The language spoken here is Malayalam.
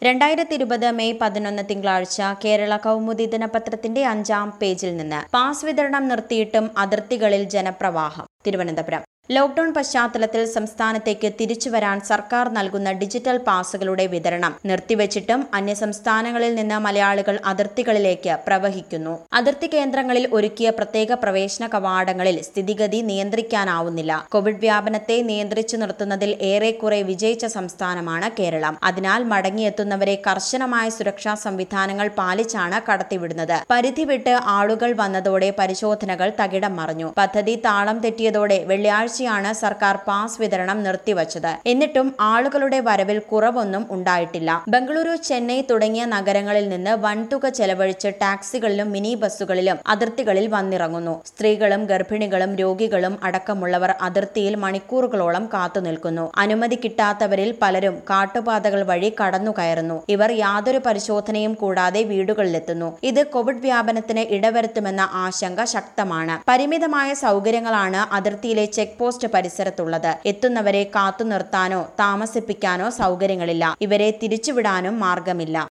രണ്ടായിരത്തി ഇരുപത് മെയ് പതിനൊന്ന് തിങ്കളാഴ്ച കേരള കൗമുദി ദിനപത്രത്തിന്റെ അഞ്ചാം പേജിൽ നിന്ന് പാസ് വിതരണം നിർത്തിയിട്ടും അതിർത്തികളിൽ ജനപ്രവാഹം തിരുവനന്തപുരം ലോക്ഡൌൺ പശ്ചാത്തലത്തിൽ സംസ്ഥാനത്തേക്ക് തിരിച്ചുവരാൻ സർക്കാർ നൽകുന്ന ഡിജിറ്റൽ പാസുകളുടെ വിതരണം നിർത്തിവച്ചിട്ടും അന്യസംസ്ഥാനങ്ങളിൽ നിന്ന് മലയാളികൾ അതിർത്തികളിലേക്ക് പ്രവഹിക്കുന്നു അതിർത്തി കേന്ദ്രങ്ങളിൽ ഒരുക്കിയ പ്രത്യേക പ്രവേശന കവാടങ്ങളിൽ സ്ഥിതിഗതി നിയന്ത്രിക്കാനാവുന്നില്ല കോവിഡ് വ്യാപനത്തെ നിയന്ത്രിച്ചു നിർത്തുന്നതിൽ ഏറെക്കുറെ വിജയിച്ച സംസ്ഥാനമാണ് കേരളം അതിനാൽ മടങ്ങിയെത്തുന്നവരെ കർശനമായ സുരക്ഷാ സംവിധാനങ്ങൾ പാലിച്ചാണ് കടത്തിവിടുന്നത് പരിധി വിട്ട് ആളുകൾ വന്നതോടെ പരിശോധനകൾ തകിടം മറിഞ്ഞു പദ്ധതി താളം തെറ്റിയതോടെ വെള്ളിയാഴ്ചയാണ് സർക്കാർ പാസ് വിതരണം നിർത്തിവച്ചത് എന്നിട്ടും ആളുകളുടെ വരവിൽ കുറവൊന്നും ഉണ്ടായിട്ടില്ല ബംഗളൂരു ചെന്നൈ തുടങ്ങിയ നഗരങ്ങളിൽ നിന്ന് വൻതുക ചെലവഴിച്ച് ടാക്സികളിലും മിനി ബസ്സുകളിലും അതിർത്തികളിൽ വന്നിറങ്ങുന്നു സ്ത്രീകളും ഗർഭിണികളും രോഗികളും അടക്കമുള്ളവർ അതിർത്തിയിൽ മണിക്കൂറുകളോളം കാത്തുനിൽക്കുന്നു അനുമതി കിട്ടാത്തവരിൽ പലരും കാട്ടുപാതകൾ വഴി കടന്നു കയറുന്നു ഇവർ യാതൊരു പരിശോധനയും കൂടാതെ വീടുകളിലെത്തുന്നു ഇത് കോവിഡ് വ്യാപനത്തിന് ഇടവരുത്തുമെന്ന ആശങ്ക ശക്തമാണ് പരിമിതമായ സൗകര്യങ്ങളാണ് അതിർത്തിയിലെ ചെക്ക് പോസ്റ്റ് പരിസരത്തുള്ളത് എത്തുന്നവരെ കാത്തു നിർത്താനോ താമസിപ്പിക്കാനോ സൗകര്യങ്ങളില്ല ഇവരെ തിരിച്ചുവിടാനും മാർഗമില്ല